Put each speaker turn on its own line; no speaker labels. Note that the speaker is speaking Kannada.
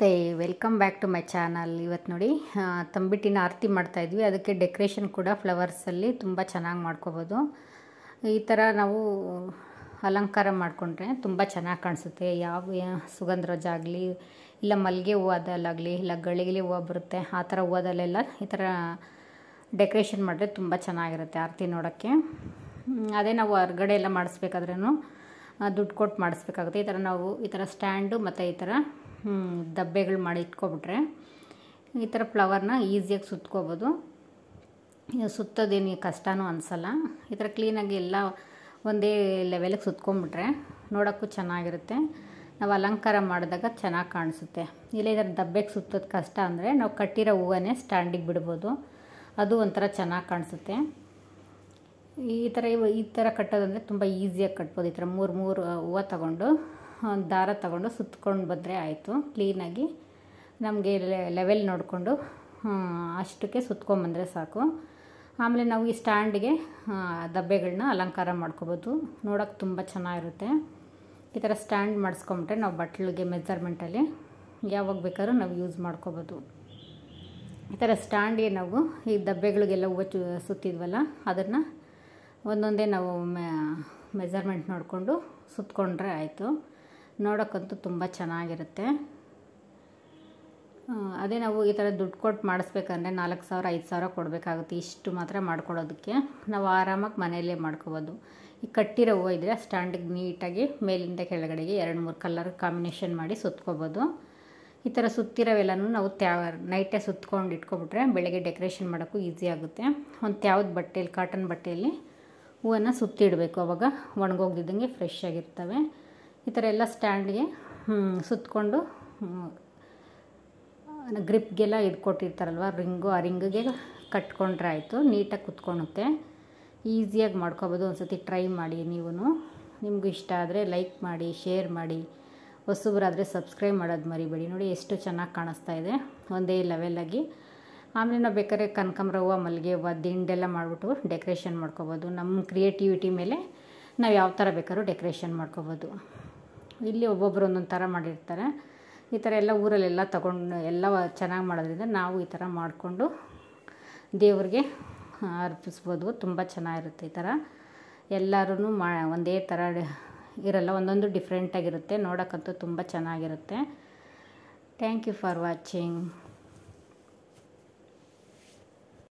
ನಮಸ್ತೆ welcome back to my channel ಇವತ್ತು ನೋಡಿ ಆ, ತಂಬಿಟ್ಟಿನ ಆರತಿ ಮಾಡ್ತಾಯಿದ್ವಿ ಅದಕ್ಕೆ ಡೆಕೋರೇಷನ್ ಕೂಡ ಫ್ಲವರ್ಸಲ್ಲಿ ತುಂಬ ಚೆನ್ನಾಗಿ ಮಾಡ್ಕೋಬೋದು ಈ ಥರ ನಾವು ಅಲಂಕಾರ ಮಾಡಿಕೊಂಡ್ರೆ ತುಂಬ ಚೆನ್ನಾಗಿ ಕಾಣಿಸುತ್ತೆ ಯಾವ ಯಾ- ಸುಗಂಧರಾಜ ಆಗಲಿ ಇಲ್ಲ ಮಲ್ಲಿಗೆ ಹೂವದಲ್ಲಾಗಲಿ ಇಲ್ಲ ಗಳಿಗೆಲಿ ಹೂವು ಬರುತ್ತೆ ಆ ಥರ ಹೂವದಲ್ಲೆಲ್ಲ ಈ ಥರ ಡೆಕೋರೇಷನ್ ಮಾಡಿದ್ರೆ ತುಂಬ ಚೆನ್ನಾಗಿರುತ್ತೆ ಆರತಿ ನೋಡೋಕ್ಕೆ ಹ್ಮ್, ಅದೇ ನಾವು ಹೊರ್ಗಡೆ ಎಲ್ಲ ಮಾಡಿಸ್ಬೇಕಾದ್ರೂ ದುಡ್ಡು ಕೊಟ್ಟು ಮಾಡಿಸ್ಬೇಕಾಗುತ್ತೆ ಈ ಥರ ನಾವು ಈ ಥರ ಸ್ಟ್ಯಾಂಡು ಮತ್ತು ಈ ಥರ ಹ್ಮ್, ದಬ್ಬೆಗಳು ಮಾಡಿ ಇಟ್ಕೊಬಿಟ್ರೆ ಈ ಥರ ಫ್ಲವರ್ನ ಈಸಿಯಾಗಿ ಸುತ್ಕೋಬೋದು ಇದು ಸುತ್ತೋದೇನು ಕಷ್ಟನೂ ಅನಿಸಲ್ಲ ಈ ಥರ ಕ್ಲೀನಾಗಿ ಎಲ್ಲ ಒಂದೇ ಲೆವೆಲಿಗೆ ಸುತ್ಕೊಂಡ್ಬಿಟ್ರೆ ನೋಡೋಕ್ಕೂ ಚೆನ್ನಾಗಿರುತ್ತೆ ನಾವು ಅಲಂಕಾರ ಮಾಡಿದಾಗ ಚೆನ್ನಾಗಿ ಕಾಣಿಸುತ್ತೆ ಇಲ್ಲ ಇದರ ದಬ್ಬೆಗೆ ಸುತ್ತೋದು ಕಷ್ಟ ಅಂದರೆ ನಾವು ಕಟ್ಟಿರೋ ಹೂವನ್ನೇ ಸ್ಟ್ಯಾಂಡಿಗೆ ಬಿಡ್ಬೋದು ಅದು ಒಂಥರ ಚೆನ್ನಾಗಿ ಕಾಣಿಸುತ್ತೆ ಈ ಥರ ಇವ ಈ ಥರ ಕಟ್ಟೋದಂದರೆ ತುಂಬ ಈಸಿಯಾಗಿ ಕಟ್ಬೋದು ಈ ಥರ ಮೂರು ಮೂರು ಹೂವು ತಗೊಂಡು ಒಂದು ದಾರ ತಗೊಂಡು ಸುತ್ಕೊಂಡು ಬಂದರೆ ಆಯಿತು ಕ್ಲೀನಾಗಿ ನಮಗೆ ಲೆವೆಲ್ ನೋಡಿಕೊಂಡು ಅಷ್ಟಕ್ಕೆ ಸುತ್ಕೊಂಬಂದರೆ ಸಾಕು ಆಮೇಲೆ ನಾವು ಈ ಸ್ಟ್ಯಾಂಡಿಗೆ ದಬ್ಬೆಗಳನ್ನ ಅಲಂಕಾರ ಮಾಡ್ಕೋಬೋದು ನೋಡೋಕೆ ತುಂಬ ಚೆನ್ನಾಗಿರುತ್ತೆ ಈ ಥರ ಸ್ಟ್ಯಾಂಡ್ ಮಾಡಿಸ್ಕೊಂಬಿಟ್ರೆ ನಾವು ಬಟ್ಲಿಗೆ ಮೆಜರ್ಮೆಂಟಲ್ಲಿ ಯಾವಾಗ ಬೇಕಾದ್ರೂ ನಾವು ಯೂಸ್ ಮಾಡ್ಕೋಬೋದು ಈ ಥರ ಸ್ಟ್ಯಾಂಡಿಗೆ ನಾವು ಈ ದಬ್ಬೆಗಳಿಗೆಲ್ಲ ಹೂವು ಚು ಸುತ್ತಿದ್ವಲ್ಲ ಅದನ್ನು ಒಂದೊಂದೇ ನಾವು ಮೆಜರ್ಮೆಂಟ್ ನೋಡಿಕೊಂಡು ಸುತ್ಕೊಂಡ್ರೆ ಆಯಿತು ನೋಡೋಕ್ಕಂತೂ ತುಂಬ ಚೆನ್ನಾಗಿರುತ್ತೆ ಆ, ಅದೇ ನಾವು ಈ ಥರ ದುಡ್ಡು ಕೊಟ್ಟು ಮಾಡಿಸ್ಬೇಕಂದ್ರೆ ನಾಲ್ಕು ಸಾವಿರ ಐದು ಸಾವಿರ ಕೊಡಬೇಕಾಗುತ್ತೆ ಇಷ್ಟು ಮಾತ್ರ ಮಾಡ್ಕೊಡೋದಕ್ಕೆ ನಾವು ಆರಾಮಾಗಿ ಮನೆಯಲ್ಲೇ ಮಾಡ್ಕೋಬೋದು ಈ ಕಟ್ಟಿರೋ ಹೂವು ಇದ್ದರೆ ಸ್ಟ್ಯಾಂಡಿಗೆ ನೀಟಾಗಿ ಮೇಲಿಂದ ಕೆಳಗಡೆಗೆ ಎರಡು ಮೂರು ಕಲರ್ ಕಾಂಬಿನೇಷನ್ ಮಾಡಿ ಸುತ್ಕೋಬೋದು ಈ ಥರ ಸುತ್ತಿರೋವೆಲ್ಲನೂ ನಾವು ತ್ಯಾವ ನೈಟೇ ಸುತ್ಕೊಂಡು ಇಟ್ಕೊಬಿಟ್ರೆ ಬೆಳಗ್ಗೆ ಡೆಕೋರೇಷನ್ ಮಾಡೋಕ್ಕೂ ಈಸಿ ಆಗುತ್ತೆ ಒಂದು ತ್ಯಾವ್ದು ಬಟ್ಟೆಯಲ್ಲಿ ಕಾಟನ್ ಬಟ್ಟೆಯಲ್ಲಿ ಹೂವನ್ನು ಸುತ್ತಿಡಬೇಕು ಅವಾಗ ಒಣಗೋಗ್ದಿದ್ದಂಗೆ ಫ್ರೆಶ್ ಆಗಿರ್ತವೆ ಈ ಥರ ಎಲ್ಲ ಸ್ಟ್ಯಾಂಡ್ಗೆ ಸುತ್ತಕೊಂಡು ಗ್ರಿಪ್ಗೆಲ್ಲ ಇದು ಕೊಟ್ಟಿರ್ತಾರಲ್ವ ರಿಂಗು ಆ ರಿಂಗಿಗೆ ಕಟ್ಕೊಂಡ್ರೆ ಆಯಿತು ನೀಟಾಗಿ ಕುತ್ಕೊಳುತ್ತೆ ಈಸಿಯಾಗಿ ಮಾಡ್ಕೊಬೋದು ಒಂದು ಸತಿ ಟ್ರೈ ಮಾಡಿ ನೀವು ನಿಮಗೂ ಇಷ್ಟ ಆದರೆ ಲೈಕ್ ಮಾಡಿ ಶೇರ್ ಮಾಡಿ ಹೊಸಬ್ರಾದರೆ ಸಬ್ಸ್ಕ್ರೈಬ್ ಮಾಡೋದು ಮರಿಬೇಡಿ ನೋಡಿ ಎಷ್ಟು ಚೆನ್ನಾಗಿ ಕಾಣಿಸ್ತಾ ಇದೆ ಒಂದೇ ಲೆವೆಲಾಗಿ ಆಮೇಲೆ ನಾವು ಬೇಕಾದ್ರೆ ಕನಕಾಂಬರ ಹೂವು ಮಲ್ಲಿಗೆ ಹೂವು ದಿಂಡೆಲ್ಲ ಮಾಡಿಬಿಟ್ಟು ಡೆಕೋರೇಷನ್ ಮಾಡ್ಕೋಬೋದು ನಮ್ಮ ಕ್ರಿಯೇಟಿವಿಟಿ ಮೇಲೆ ನಾವು ಯಾವ ಥರ ಬೇಕಾದ್ರೂ ಡೆಕೋರೇಷನ್ ಮಾಡ್ಕೋಬೋದು ಇಲ್ಲಿ ಒಬ್ಬೊಬ್ಬರು ಒಂದೊಂದು ಥರ ಮಾಡಿರ್ತಾರೆ ಈ ಥರ ಎಲ್ಲ ಊರಲ್ಲೆಲ್ಲ ತಗೊಂಡು ಎಲ್ಲ ಚೆನ್ನಾಗಿ ಮಾಡೋದ್ರಿಂದ ನಾವು ಈ ಥರ ಮಾಡಿಕೊಂಡು ದೇವ್ರಿಗೆ ಅರ್ಪಿಸ್ಬೋದು ತುಂಬ ಚೆನ್ನಾಗಿರುತ್ತೆ ಈ ಥರ ಎಲ್ಲರೂ ಮಾ ಒಂದೇ ಥರ ಇರಲ್ಲ ಒಂದೊಂದು ಡಿಫ್ರೆಂಟಾಗಿರುತ್ತೆ ನೋಡೋಕ್ಕಂತೂ ತುಂಬ ಚೆನ್ನಾಗಿರುತ್ತೆ ಥ್ಯಾಂಕ್ ಯು ಫಾರ್ ವಾಚಿಂಗ್